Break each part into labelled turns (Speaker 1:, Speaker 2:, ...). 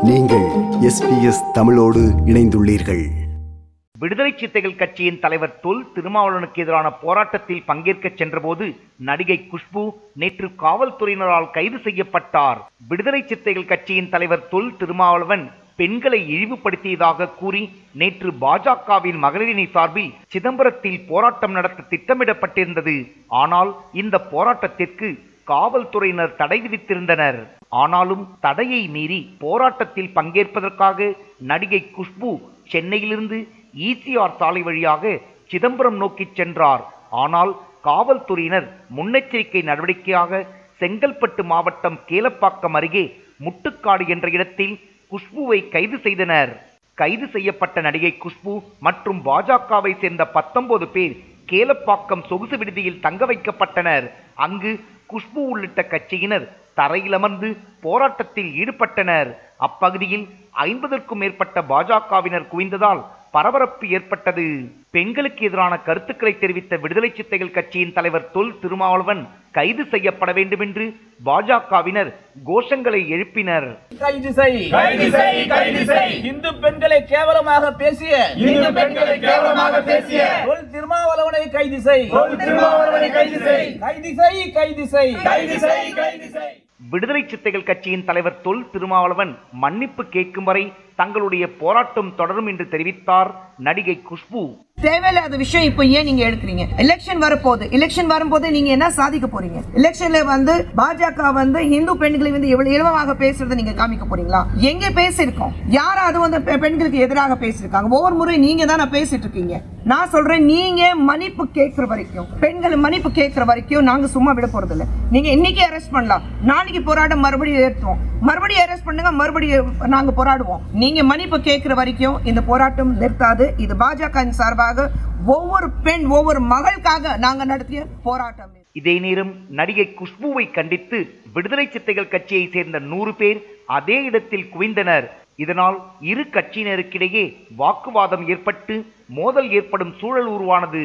Speaker 1: நீங்கள் எஸ்பிஎஸ் தமிழோடு இணைந்துள்ளீர்கள்
Speaker 2: விடுதலை சித்தைகள் கட்சியின் தலைவர் தொல் திருமாவளவனுக்கு எதிரான போராட்டத்தில் பங்கேற்க சென்றபோது நடிகை குஷ்பு நேற்று காவல்துறையினரால் கைது செய்யப்பட்டார் விடுதலை சித்தைகள் கட்சியின் தலைவர் தொல் திருமாவளவன் பெண்களை இழிவுபடுத்தியதாக கூறி நேற்று பாஜகவின் மகளிரணி சார்பில் சிதம்பரத்தில் போராட்டம் நடத்த திட்டமிடப்பட்டிருந்தது ஆனால் இந்த போராட்டத்திற்கு காவல்துறையினர் தடை விதித்திருந்தனர் ஆனாலும் தடையை மீறி போராட்டத்தில் பங்கேற்பதற்காக நடிகை குஷ்பு சென்னையிலிருந்து ஈசிஆர் சாலை வழியாக சிதம்பரம் நோக்கிச் சென்றார் ஆனால் காவல்துறையினர் முன்னெச்சரிக்கை நடவடிக்கையாக செங்கல்பட்டு மாவட்டம் கேலப்பாக்கம் அருகே முட்டுக்காடு என்ற இடத்தில் குஷ்புவை கைது செய்தனர் கைது செய்யப்பட்ட நடிகை குஷ்பு மற்றும் பாஜகவை சேர்ந்த பத்தொன்பது பேர் கேலப்பாக்கம் சொகுசு விடுதியில் தங்க வைக்கப்பட்டனர் அங்கு குஷ்பு உள்ளிட்ட கட்சியினர் தரையில் அமர்ந்து போராட்டத்தில் ஈடுபட்டனர் அப்பகுதியில் ஐம்பதற்கும் மேற்பட்ட பாஜகவினர் குவிந்ததால் பரபரப்பு ஏற்பட்டது பெண்களுக்கு எதிரான கருத்துக்களை தெரிவித்த விடுதலை சித்தைகள் கட்சியின் தலைவர் தொல் திருமாவளவன் கைது செய்யப்பட வேண்டும் என்று பாஜகவினர் கோஷங்களை எழுப்பினர்
Speaker 3: கைது செய்
Speaker 4: கைது செய் கைது செய்
Speaker 3: இந்து பெண்களை கேவலமாக பேசிய
Speaker 4: இந்து பெண்களை கேவலமாக பேசிய
Speaker 3: தொல் திருமாவளவனை கைது செய்
Speaker 4: தொல் திருமாவளவனை கைது செய்
Speaker 3: கைது செய் கைது செய்
Speaker 4: கைது செய் கைது செய்
Speaker 2: விடுதலை சித்தைகள் கட்சியின் தலைவர் தொல் திருமாவளவன் மன்னிப்பு கேட்கும் வரை தங்களுடைய போராட்டம் தொடரும் என்று தெரிவித்தார் நடிகை குஷ்பு
Speaker 5: தேவையில்லாத விஷயம் இப்போ ஏன் நீங்க எடுக்கிறீங்க எலெக்ஷன் வரப்போகுது எலெக்ஷன் வரும்போது நீங்க என்ன சாதிக்க போறீங்க எலெக்ஷன்ல வந்து பாஜக வந்து இந்து பெண்களை வந்து எவ்வளவு இலவமாக பேசுறதை நீங்க காமிக்க போறீங்களா எங்க பேசியிருக்கோம் யாராவது வந்து பெ- பெண்களுக்கு எதிராக பேசியிருக்காங்க ஒவ்வொரு முறை நீங்க தானே பேசிட்டு இருக்கீங்க நான் சொல்றேன் நீங்க மன்னிப்பு கேட்கிற வரைக்கும் பெண்கள் மன்னிப்பு கேட்கிற வரைக்கும் நாங்க சும்மா விட போறது இல்ல நீங்க இன்னைக்கு அரெஸ்ட் பண்ணலாம் நாளைக்கு போராட்டம் மறுபடியும் ஏற்றுவோம் மறுபடியும் அரெஸ்ட் பண்ணுங்க மறுபடியும் நாங்க போராடுவோம் நீங்க மன்னிப்பு கேட்கிற வரைக்கும் இந்த போராட்டம் நிறுத்தாது இது பாஜக சார்பாக ஒவ்வொரு பெண் ஒவ்வொரு மகளுக்காக நாங்க நடத்திய போராட்டம் இது.
Speaker 2: இதே நேரம் நடிகை குஷ்புவை கண்டித்து விடுதலை சித்தைகள் கட்சியை சேர்ந்த நூறு பேர் அதே இடத்தில் குவிந்தனர் இதனால் இரு கட்சியினருக்கிடையே வாக்குவாதம் ஏற்பட்டு மோதல் ஏற்படும் சூழல் உருவானது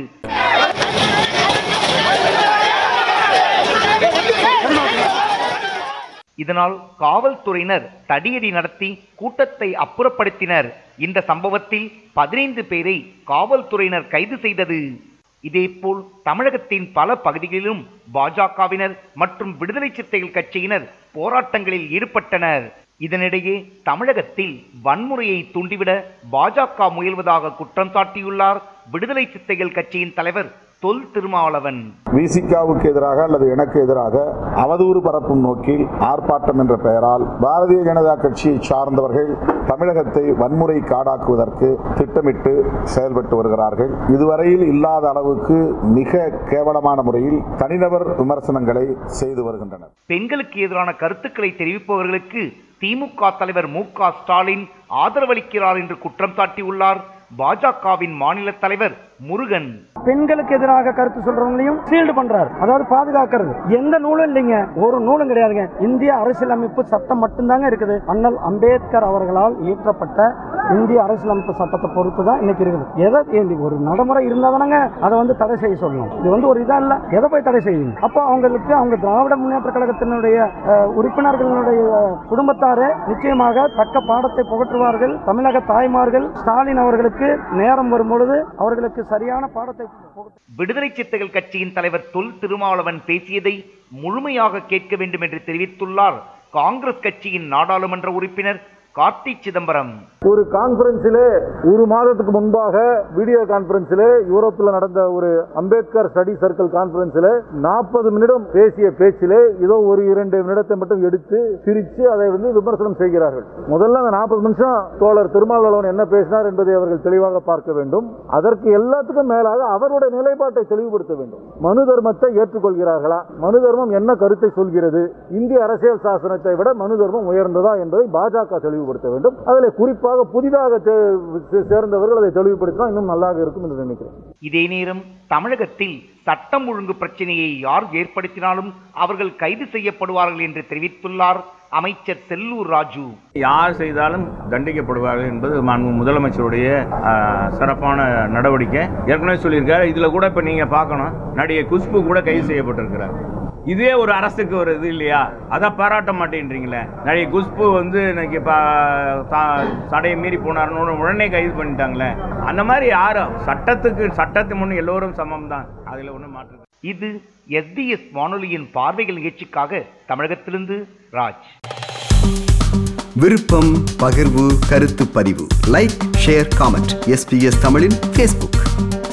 Speaker 2: இதனால் காவல்துறையினர் தடியடி நடத்தி கூட்டத்தை அப்புறப்படுத்தினர் இந்த சம்பவத்தில் பதினைந்து பேரை காவல்துறையினர் கைது செய்தது இதேபோல் தமிழகத்தின் பல பகுதிகளிலும் பாஜகவினர் மற்றும் விடுதலை சித்தைகள் கட்சியினர் போராட்டங்களில் ஈடுபட்டனர் இதனிடையே தமிழகத்தில் வன்முறையை தூண்டிவிட பாஜக முயல்வதாக குற்றம் சாட்டியுள்ளார் விடுதலை சித்தைகள் கட்சியின் தலைவர் தொல் திருமாவளவன்
Speaker 6: விசிகாவுக்கு எதிராக அல்லது எனக்கு எதிராக அவதூறு பரப்பும் நோக்கில் ஆர்ப்பாட்டம் என்ற பெயரால் பாரதிய ஜனதா கட்சியை சார்ந்தவர்கள் தமிழகத்தை வன்முறை காடாக்குவதற்கு திட்டமிட்டு செயல்பட்டு வருகிறார்கள் இதுவரையில் இல்லாத அளவுக்கு மிக கேவலமான முறையில் தனிநபர் விமர்சனங்களை செய்து வருகின்றனர்
Speaker 2: பெண்களுக்கு எதிரான கருத்துக்களை தெரிவிப்பவர்களுக்கு திமுக தலைவர் மு க ஸ்டாலின் ஆதரவளிக்கிறார் என்று குற்றம் சாட்டியுள்ளார் பாஜகவின் மாநில தலைவர் முருகன்
Speaker 7: பெண்களுக்கு எதிராக கருத்து சொல்றவங்களையும் ஃபீல்டு பண்றாரு அதாவது பாதுகாக்கிறது எந்த நூலும் இல்லைங்க ஒரு நூலும் கிடையாதுங்க இந்திய அரசியலமைப்பு சட்டம் மட்டும்தாங்க இருக்குது அண்ணல் அம்பேத்கர் அவர்களால் இயற்றப்பட்ட இந்திய அரசியலமைப்பு சட்டத்தை பொறுத்து தான் இன்னைக்கு இருக்குது எதை ஏந்தி ஒரு நடைமுறை இருந்தா தானங்க அதை வந்து தடை செய்ய சொல்லணும் இது வந்து ஒரு இதா இல்ல எதை போய் தடை செய்யுங்க அப்போ அவங்களுக்கு அவங்க திராவிட முன்னேற்ற கழகத்தினுடைய அஹ், உறுப்பினர்களுடைய குடும்பத்தாரே நிச்சயமாக தக்க பாடத்தை புகற்றுவார்கள் தமிழக தாய்மார்கள் ஸ்டாலின் அவர்களுக்கு நேரம் வரும் பொழுது அவர்களுக்கு சரியான பாடத்தை புகட்டு
Speaker 2: விடுதலை சித்தைகள் கட்சியின் தலைவர் தொல் திருமாவளவன் பேசியதை முழுமையாக கேட்க வேண்டும் என்று தெரிவித்துள்ளார் காங்கிரஸ் கட்சியின் நாடாளுமன்ற உறுப்பினர் கார்த்தி சிதம்பரம்
Speaker 6: ஒரு கான்பரன்ஸிலே ஒரு மாதத்துக்கு முன்பாக வீடியோ கான்பரன்ஸிலே யூரோப்பில் நடந்த ஒரு அம்பேத்கர் ஸ்டடி சர்க்கிள் கான்பரன்ஸிலே நாற்பது நிமிடம் பேசிய பேச்சிலே ஏதோ ஒரு இரண்டு நிமிடத்தை மட்டும் எடுத்து பிரித்து அதை வந்து விமர்சனம் செய்கிறார்கள் முதல்ல அந்த நாற்பது நிமிஷம் தோழர் திருமாவளவன் என்ன பேசினார் என்பதை அவர்கள் தெளிவாக பார்க்க வேண்டும் அதற்கு எல்லாத்துக்கும் மேலாக அவருடைய நிலைப்பாட்டை தெளிவுபடுத்த வேண்டும் மனு தர்மத்தை ஏற்றுக்கொள்கிறார்களா மனு தர்மம் என்ன கருத்தை சொல்கிறது இந்திய அரசியல் சாசனத்தை விட மனு தர்மம் உயர்ந்ததா என்பதை பாஜக தெளிவுபடுத்த வேண்டும் அதில் குறிப்பாக புதிதாக தே- சேர்ந்தவர்கள் அதை தெளிவுபடுத்தினா இன்னும் நல்லாக இருக்கும் என்று நினைக்கிறேன்
Speaker 2: இதே நேரம் தமிழகத்தில் சட்டம் ஒழுங்கு பிரச்சனையை யார் ஏற்படுத்தினாலும் அவர்கள் கைது செய்யப்படுவார்கள் என்று தெரிவித்துள்ளார் அமைச்சர் செல்லூர் ராஜு
Speaker 8: யார் செய்தாலும் தண்டிக்கப்படுவார்கள் என்பது மாண்பு முதலமைச்சருடைய ஆ, சிறப்பான நடவடிக்கை ஏற்கனவே சொல்லியிருக்காரு இதில் கூட இப்போ நீங்கள் பார்க்கணும் நடிகை குஷ்பு கூட கைது செய்யப்பட்டிருக்கிறார் இதுவே ஒரு அரசுக்கு ஒரு இது இல்லையா அதை பாராட்ட மாட்டேன்றீங்களே நிறைய குஷ்பு வந்து இன்னைக்கு இப்போ தடையை மீறி போனாருன்னு உடனே கைது பண்ணிட்டாங்களே அந்த மாதிரி யாரும் சட்டத்துக்கு சட்டத்து முன் எல்லோரும் சமம் தான் அதில் ஒன்றும் மாற்று
Speaker 2: இது எஸ்பிஎஸ் வானொலியின் பார்வைகள் நிகழ்ச்சிக்காக தமிழகத்திலிருந்து ராஜ்
Speaker 1: விருப்பம் பகிர்வு கருத்து பதிவு லைக் ஷேர் காமெண்ட் எஸ்பிஎஸ் தமிழின் ஃபேஸ்புக்